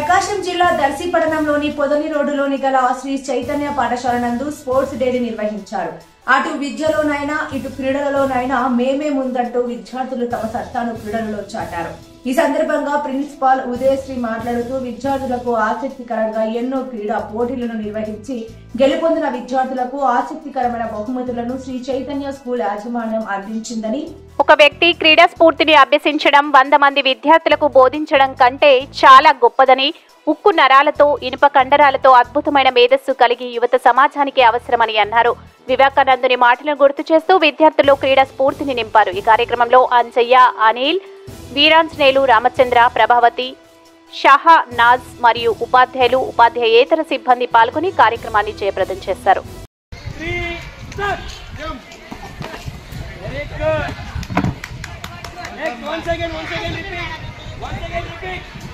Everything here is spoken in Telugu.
ప్రకాశం జిల్లా దర్శిపట్టణంలోని పొదని రోడ్డులోని గల శ్రీ చైతన్య పాఠశాల నందు స్పోర్ట్స్ డేని నిర్వహించారు అటు విద్యలోనైనా ఇటు క్రీడలలోనైనా మేమే ముందంటూ విద్యార్థులు తమ సత్తాను క్రీడలలో చాటారు ఈ సందర్భంగా ప్రిన్సిపాల్ ఉదయశ్రీ మాట్లాడుతూ విద్యార్థులకు ఆసక్తికరంగా ఎన్నో క్రీడా పోటీలను నిర్వహించి గెలుపొందిన విద్యార్థులకు ఆసక్తికరమైన బహుమతులను శ్రీ చైతన్య స్కూల్ యాజమాన్యం అందించిందని ఒక వ్యక్తి క్రీడా స్ఫూర్తిని అభ్యసించడం వంద మంది విద్యార్థులకు బోధించడం కంటే చాలా గొప్పదని ఉక్కు నరాలతో ఇనుప కండరాలతో అద్భుతమైన మేధస్సు కలిగి యువత సమాజానికి అవసరమని అన్నారు వివేకానందుని మాటలను గుర్తు చేస్తూ విద్యార్థుల్లో క్రీడా స్ఫూర్తిని నింపారు ఈ కార్యక్రమంలో అంజయ్య అనిల్ వీరాంజనేయులు రామచంద్ర ప్రభావతి షహా నాజ్ మరియు ఉపాధ్యాయులు ఉపాధ్యాయేతర సిబ్బంది పాల్గొని కార్యక్రమాన్ని జయప్రదం చేశారు Three, start. Jump. Very good. Next, one second, one second, repeat. One second, repeat.